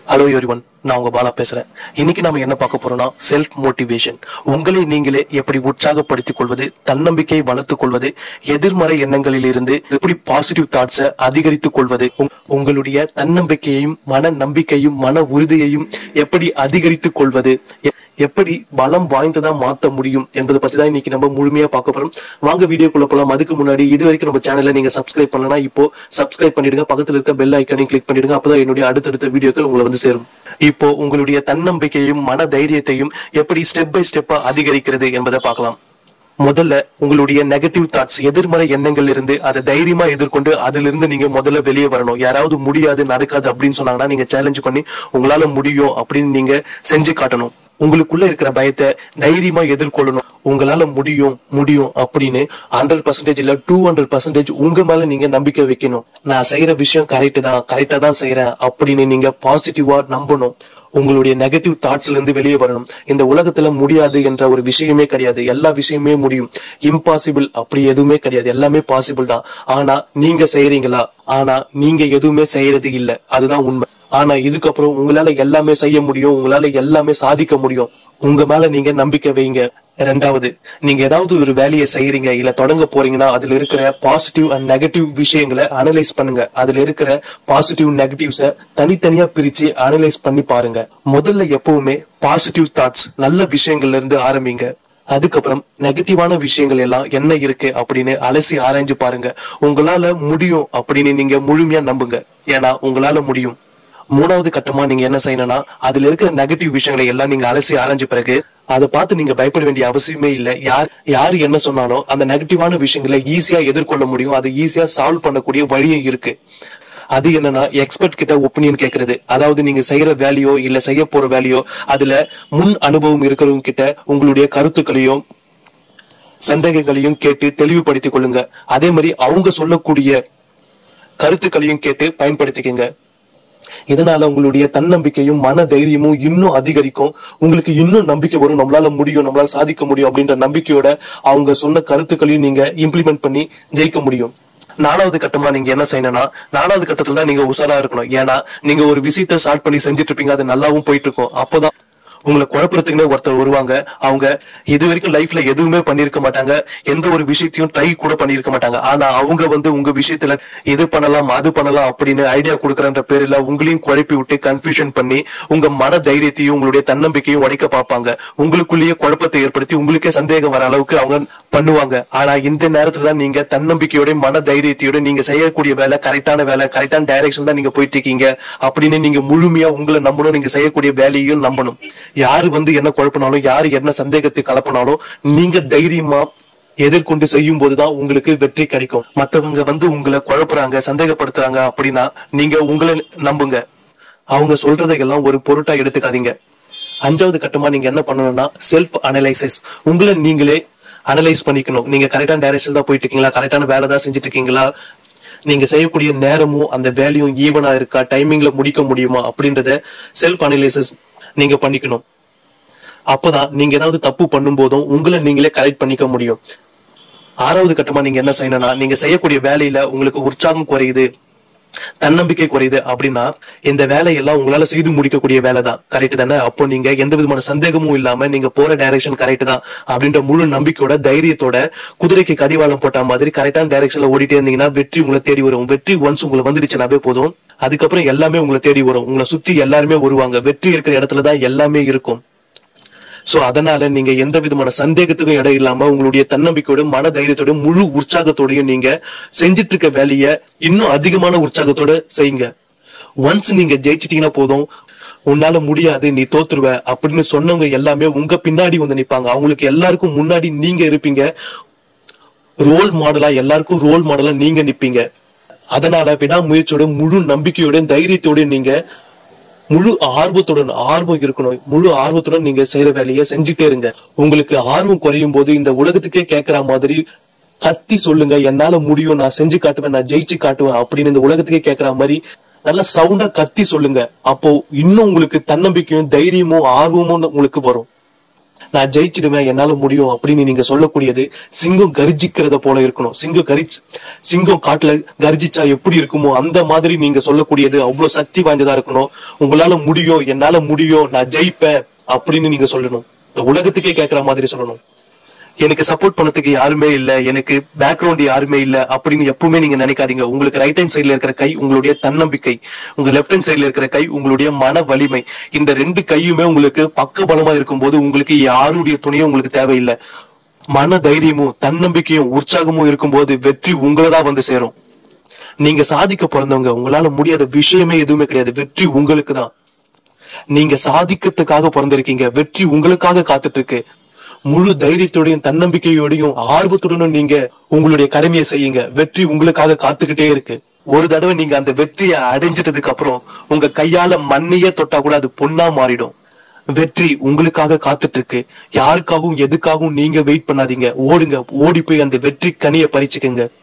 hello everyone நான் உங்க பாலா பேசுறேன் இன்னைக்கு நாம என்ன பார்க்க போறோம்னா செல்ஃப் மோட்டிவேஷன் உங்களை நீங்களே எப்படி உற்சாகப்படுத்திக் கொள்வது தன்னம்பிக்கையை வளர்த்துக் கொள்வது எதிர்மறை எண்ணங்களில் இருந்து எப்படி பாசிட்டிவ் தாட்ஸை அதிகரித்துக் கொள்வது உங்- உங்களுடைய தன்னம்பிக்கையையும் மன நம்பிக்கையும் மன உறுதியையும் எப்படி அதிகரித்துக் கொள்வது எ- எப்படி பலம் வாய்ந்ததா மாத்த முடியும் என்பதை பத்தி தான் இன்னைக்கு நம்ம முழுமையா பார்க்க போறோம் வாங்க வீடியோக்குள்ள போலாம் அதுக்கு முன்னாடி இது வரைக்கும் நம்ம சேனலை நீங்க சப்ஸ்கிரைப் பண்ணலனா இப்போ சப்ஸ்கிரைப் பண்ணிடுங்க பக்கத்துல இருக்க பெல் ஐக்கானையும் கிளிக் பண்ணிடுங்க அப்பதான் என்னுடைய அடுத்தடுத்த வீடியோக்கள் உங்களை வந்து சேரும் இப்போ உங்களுடைய தன்னம்பிக்கையும் மன தைரியத்தையும் எப்படி ஸ்டெப் பை ஸ்டெப்பா அதிகரிக்கிறது என்பதை பார்க்கலாம் முதல்ல உங்களுடைய நெகட்டிவ் தாட்ஸ் எதிர்மறை எண்ணங்கள் இருந்து அதை தைரியமா எதிர்கொண்டு அதிலிருந்து நீங்க முதல்ல வெளியே வரணும் யாராவது முடியாது நடக்காது அப்படின்னு சொன்னாங்கன்னா நீங்க சேலஞ்ச் பண்ணி உங்களால முடியும் அப்படின்னு நீங்க செஞ்சு காட்டணும் உங்களுக்குள்ள இருக்கிற பயத்தை தைரியமா எதிர்கொள்ளணும் உங்களால முடியும் முடியும் அப்படின்னு ஹண்ட்ரட் பர்சன்டேஜ் இல்ல டூ ஹண்ட்ரட் பர்சன்டேஜ் உங்க மேல நீங்க நம்பிக்கை வைக்கணும் நான் செய்யற விஷயம் கரெக்ட் தான் கரெக்டா தான் செய்யறேன் அப்படின்னு நீங்க பாசிட்டிவா நம்பணும் உங்களுடைய நெகட்டிவ் தாட்ஸ்ல இருந்து வெளியே வரணும் இந்த உலகத்துல முடியாது என்ற ஒரு விஷயமே கிடையாது எல்லா விஷயமே முடியும் இம்பாசிபிள் அப்படி எதுவுமே கிடையாது எல்லாமே பாசிபிள் தான் ஆனா நீங்க செய்யறீங்களா ஆனா நீங்க எதுவுமே செய்யறது இல்ல அதுதான் உண்மை ஆனா இதுக்கப்புறம் உங்களால எல்லாமே செய்ய முடியும் உங்களால எல்லாமே சாதிக்க முடியும் உங்க மேல நீங்க நம்பிக்கை வைங்க ரெண்டாவது நீங்க ஏதாவது ஒரு வேலையை செய்யறீங்க இல்ல தொடங்க போறீங்கன்னா அதுல இருக்கிற பாசிட்டிவ் அண்ட் நெகட்டிவ் விஷயங்களை அனலைஸ் பண்ணுங்க அதுல இருக்கிற பாசிட்டிவ் நெகட்டிவ்ஸ தனித்தனியா பிரிச்சு அனலைஸ் பண்ணி பாருங்க முதல்ல எப்பவுமே பாசிட்டிவ் தாட்ஸ் நல்ல விஷயங்கள்ல இருந்து ஆரம்பிங்க அதுக்கப்புறம் நெகட்டிவான விஷயங்கள் எல்லாம் என்ன இருக்கு அப்படின்னு அலசி ஆராய்ஞ்சு பாருங்க உங்களால முடியும் அப்படின்னு நீங்க முழுமையா நம்புங்க ஏன்னா உங்களால முடியும் மூணாவது கட்டமா நீங்க என்ன செய்யணும்னா அதுல இருக்கிற நெகட்டிவ் விஷயங்களை எல்லாம் நீங்க அலசி ஆராய்ஞ்ச பிறகு அதை பார்த்து நீங்க பயப்பட வேண்டிய அவசியமே இல்ல யார் யாரு என்ன சொன்னாலும் அந்த நெகட்டிவான விஷயங்களை ஈஸியா எதிர்கொள்ள முடியும் அதை ஈஸியா சால்வ் பண்ணக்கூடிய வழியும் இருக்கு அது என்னன்னா எக்ஸ்பர்ட் கிட்ட ஒப்பீனியன் கேக்குறது அதாவது நீங்க செய்யற வேலையோ இல்ல செய்ய போற வேலையோ அதுல முன் அனுபவம் இருக்கிறவங்க கிட்ட உங்களுடைய கருத்துக்களையும் சந்தேகங்களையும் கேட்டு தெளிவுபடுத்திக் கொள்ளுங்க அதே மாதிரி அவங்க சொல்லக்கூடிய கருத்துக்களையும் கேட்டு பயன்படுத்திக்கங்க இதனால உங்களுடைய தன்னம்பிக்கையும் மன தைரியமும் இன்னும் அதிகரிக்கும் உங்களுக்கு இன்னும் நம்பிக்கை வரும் நம்மளால முடியும் நம்மளால சாதிக்க முடியும் அப்படின்ற நம்பிக்கையோட அவங்க சொன்ன கருத்துக்களையும் நீங்க இம்ப்ளிமெண்ட் பண்ணி ஜெயிக்க முடியும் நாலாவது கட்டமா நீங்க என்ன செய்யணும்னா நாலாவது கட்டத்துல தான் நீங்க உஷாரா இருக்கணும் ஏன்னா நீங்க ஒரு விஷயத்த ஸ்டார்ட் பண்ணி செஞ்சுட்டு இருப்பீங்க அது நல்லாவும் போயிட்டு இருக்கும் அப்போதான் உங்களை குழப்பறதுக்குன்னே ஒருத்தர் வருவாங்க அவங்க இது வரைக்கும் லைஃப்ல எதுவுமே பண்ணிருக்க மாட்டாங்க எந்த ஒரு விஷயத்தையும் ட்ரை கூட பண்ணிருக்க மாட்டாங்க ஆனா அவங்க வந்து உங்க விஷயத்துல இது பண்ணலாம் அது பண்ணலாம் அப்படின்னு ஐடியா கொடுக்கறன்ற பேர்ல உங்களையும் குழப்பி விட்டு கன்ஃபியூஷன் பண்ணி உங்க மன தைரியத்தையும் உங்களுடைய தன்னம்பிக்கையும் உடைக்க பார்ப்பாங்க உங்களுக்குள்ளேயே குழப்பத்தை ஏற்படுத்தி உங்களுக்கே சந்தேகம் வர அளவுக்கு அவங்க பண்ணுவாங்க ஆனா இந்த நேரத்துல தான் நீங்க தன்னம்பிக்கையோட மன தைரியத்தையோட நீங்க செய்யக்கூடிய வேலை கரெக்டான வேலை கரெக்டான டைரக்ஷன் தான் நீங்க போயிட்டு இருக்கீங்க அப்படின்னு நீங்க முழுமையா உங்களை நம்பணும் நீங்க செய்யக்கூடிய வேலையையும் நம்பணும் யாரு வந்து என்ன குழப்பினாலும் யாரு என்ன சந்தேகத்தை கலப்பினாலும் நீங்க தைரியமா எதிர்கொண்டு செய்யும் போதுதான் உங்களுக்கு வெற்றி கிடைக்கும் மத்தவங்க வந்து உங்களை குழப்புறாங்க சந்தேகப்படுத்துறாங்க அப்படின்னா நீங்க உங்களை நம்புங்க அவங்க சொல்றதையெல்லாம் ஒரு பொருட்டா எடுத்துக்காதீங்க அஞ்சாவது கட்டமா நீங்க என்ன பண்ணணும்னா செல்ஃப் அனலைசிஸ் உங்களை நீங்களே அனலைஸ் பண்ணிக்கணும் நீங்க கரெக்டான டைரக்ஷன் தான் போயிட்டு இருக்கீங்களா கரெக்டான வேலை தான் செஞ்சுட்டு இருக்கீங்களா நீங்க செய்யக்கூடிய நேரமும் அந்த வேலையும் ஈவனா இருக்கா டைமிங்ல முடிக்க முடியுமா அப்படின்றத செல்ஃப் அனலைசிஸ் நீங்க பண்ணிக்கணும் அப்பதான் நீங்க ஏதாவது தப்பு பண்ணும் போதும் உங்களை நீங்களே கரெக்ட் பண்ணிக்க முடியும் ஆறாவது கட்டமா நீங்க என்ன செய்யணும்னா நீங்க செய்யக்கூடிய வேலையில உங்களுக்கு உற்சாகம் குறையுது தன்னம்பிக்கை குறையுது அப்படின்னா இந்த வேலையெல்லாம் உங்களால செய்து முடிக்கக்கூடிய வேலை தான் கரெக்ட் தானே அப்போ நீங்க எந்த விதமான சந்தேகமும் இல்லாம நீங்க போற டைரக்ஷன் கரெக்ட் தான் அப்படின்ற முழு நம்பிக்கையோட தைரியத்தோட குதிரைக்கு கடிவாளம் போட்ட மாதிரி கரெக்டான டைரக்ஷன்ல ஓடிட்டே இருந்தீங்கன்னா வெற்றி உங்களை தேடி வரும் வெற்றி ஒன்ஸ் உங்களுக்கு வந்துடுச்சுனாவே போதும் அதுக்கப்புறம் எல்லாமே உங்களை தேடி வரும் உங்களை சுத்தி எல்லாருமே வருவாங்க வெற்றி இருக்கிற இடத்துல தான் எல்லாமே இருக்கும் சோ அதனால நீங்க எந்த விதமான சந்தேகத்துக்கும் இடம் இல்லாம உங்களுடைய தன்னம்பிக்கையோட மன தைரியத்தோட முழு உற்சாகத்தோடயும் நீங்க செஞ்சிட்டு இருக்க வேலைய இன்னும் அதிகமான உற்சாகத்தோட செய்யுங்க ஒன்ஸ் நீங்க ஜெயிச்சிட்டீங்கன்னா போதும் உன்னால முடியாது நீ தோத்துருவ அப்படின்னு சொன்னவங்க எல்லாமே உங்க பின்னாடி வந்து நிப்பாங்க அவங்களுக்கு எல்லாருக்கும் முன்னாடி நீங்க இருப்பீங்க ரோல் மாடலா எல்லாருக்கும் ரோல் மாடலா நீங்க நிப்பீங்க அதனால விடாமுயற்சியோட முழு நம்பிக்கையோட தைரியத்தோட நீங்க முழு ஆர்வத்துடன் ஆர்வம் இருக்கணும் முழு ஆர்வத்துடன் நீங்க செய்யற வேலையை செஞ்சுட்டே இருங்க உங்களுக்கு ஆர்வம் குறையும் போது இந்த உலகத்துக்கே கேட்கற மாதிரி கத்தி சொல்லுங்க என்னால முடியும் நான் செஞ்சு காட்டுவேன் நான் ஜெயிச்சு காட்டுவேன் அப்படின்னு இந்த உலகத்துக்கே கேட்கற மாதிரி நல்ல சவுண்டா கத்தி சொல்லுங்க அப்போ இன்னும் உங்களுக்கு தன்னம்பிக்கையும் தைரியமும் ஆர்வமும் உங்களுக்கு வரும் நான் ஜெயிச்சிடுவேன் என்னால முடியும் அப்படின்னு நீங்க சொல்லக்கூடியது சிங்கம் கர்ஜிக்கிறத போல இருக்கணும் சிங்கம் கரிச்சு சிங்கம் காட்டுல கர்ஜிச்சா எப்படி இருக்குமோ அந்த மாதிரி நீங்க சொல்லக்கூடியது அவ்வளவு சக்தி வாய்ந்ததா இருக்கணும் உங்களால முடியும் என்னால முடியும் நான் ஜெயிப்பேன் அப்படின்னு நீங்க சொல்லணும் இந்த உலகத்துக்கே கேட்கிற மாதிரி சொல்லணும் எனக்கு சப்போர்ட் பண்ணதுக்கு யாருமே இல்ல எனக்கு பேக்ரவுண்ட் யாருமே இல்ல அப்படின்னு எப்பவுமே நீங்க நினைக்காதீங்க உங்களுக்கு ரைட் ஹேண்ட் சைடுல இருக்கிற கை உங்களுடைய தன்னம்பிக்கை உங்க லெஃப்ட் ஹேண்ட் சைடுல இருக்கிற கை உங்களுடைய மன வலிமை இந்த ரெண்டு கையுமே உங்களுக்கு பக்க பலமா இருக்கும்போது உங்களுக்கு யாருடைய துணையும் உங்களுக்கு தேவையில்லை மன தைரியமும் தன்னம்பிக்கையும் உற்சாகமும் இருக்கும்போது வெற்றி உங்களை தான் வந்து சேரும் நீங்க சாதிக்க பிறந்தவங்க உங்களால முடியாத விஷயமே எதுவுமே கிடையாது வெற்றி உங்களுக்கு தான் நீங்க சாதிக்கிறதுக்காக பிறந்திருக்கீங்க வெற்றி உங்களுக்காக காத்துட்டு இருக்கு முழு தைரியத்தோடையும் தன்னம்பிக்கையோடையும் ஆர்வத்துடனும் நீங்க உங்களுடைய கடமையை செய்யுங்க வெற்றி உங்களுக்காக காத்துக்கிட்டே இருக்கு ஒரு தடவை நீங்க அந்த வெற்றியை அடைஞ்சிட்டதுக்கு அப்புறம் உங்க கையால மண்ணையே தொட்டா கூட அது பொண்ணா மாறிடும் வெற்றி உங்களுக்காக காத்துட்டு இருக்கு யாருக்காகவும் எதுக்காகவும் நீங்க வெயிட் பண்ணாதீங்க ஓடுங்க ஓடி போய் அந்த வெற்றி கனியை பறிச்சுக்கங்க